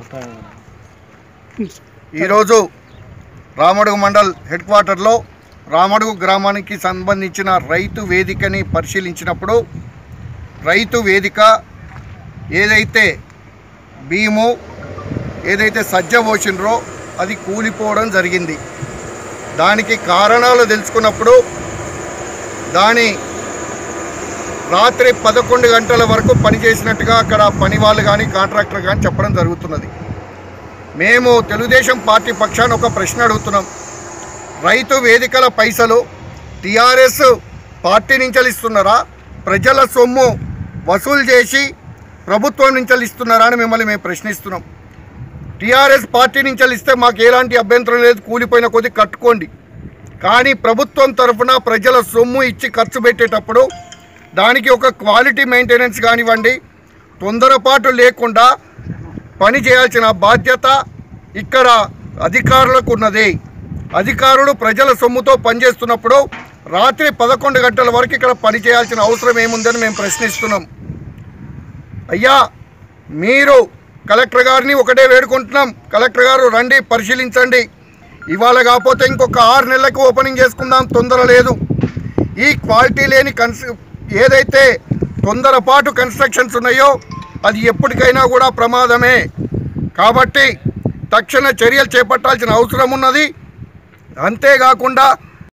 ఈరోజు రామడుగు మండల్ హెడ్ క్వార్టర్లో రామడుగు గ్రామానికి సంబంధించిన రైతు వేదికని పరిశీలించినప్పుడు రైతు వేదిక ఏదైతే భీము ఏదైతే సజ్జ పోసినరో అది కూలిపోవడం జరిగింది దానికి కారణాలు తెలుసుకున్నప్పుడు దాని రాత్రి పదకొండు గంటల వరకు పనిచేసినట్టుగా అక్కడ పని వాళ్ళు కానీ కాంట్రాక్టర్ కానీ చెప్పడం జరుగుతున్నది మేము తెలుగుదేశం పార్టీ పక్షాన ఒక ప్రశ్న అడుగుతున్నాం రైతు వేదికల పైసలు టీఆర్ఎస్ పార్టీ నుంచి ఇస్తున్నారా ప్రజల సొమ్ము వసూలు చేసి ప్రభుత్వం నుంచి ఇస్తున్నారా అని మిమ్మల్ని మేము ప్రశ్నిస్తున్నాం టీఆర్ఎస్ పార్టీ నుంచి ఇస్తే మాకు ఎలాంటి అభ్యంతరం లేదు కూలిపోయిన కొద్ది కట్టుకోండి కానీ ప్రభుత్వం తరఫున ప్రజల సొమ్ము ఇచ్చి ఖర్చు పెట్టేటప్పుడు దానికి ఒక క్వాలిటీ మెయింటెనెన్స్ కానివ్వండి తొందరపాటు లేకుండా పని చేయాల్సిన బాధ్యత ఇక్కడ అధికారులకు ఉన్నది అధికారులు ప్రజల సొమ్ముతో పనిచేస్తున్నప్పుడు రాత్రి పదకొండు గంటల వరకు ఇక్కడ పని చేయాల్సిన అవసరం ఏముందని మేము ప్రశ్నిస్తున్నాం అయ్యా మీరు కలెక్టర్ గారిని ఒకటే వేడుకుంటున్నాం కలెక్టర్ గారు రండి పరిశీలించండి ఇవాళ కాకపోతే ఇంకొక ఆరు నెలలకు ఓపెనింగ్ చేసుకుందాం తొందర లేదు ఈ క్వాలిటీ లేని కన్స్ ఏదైతే తొందరపాటు కన్స్ట్రక్షన్స్ ఉన్నాయో అది ఎప్పటికైనా కూడా ప్రమాదమే కాబట్టి తక్షణ చర్యలు చేపట్టాల్సిన అవసరం ఉన్నది అంతేకాకుండా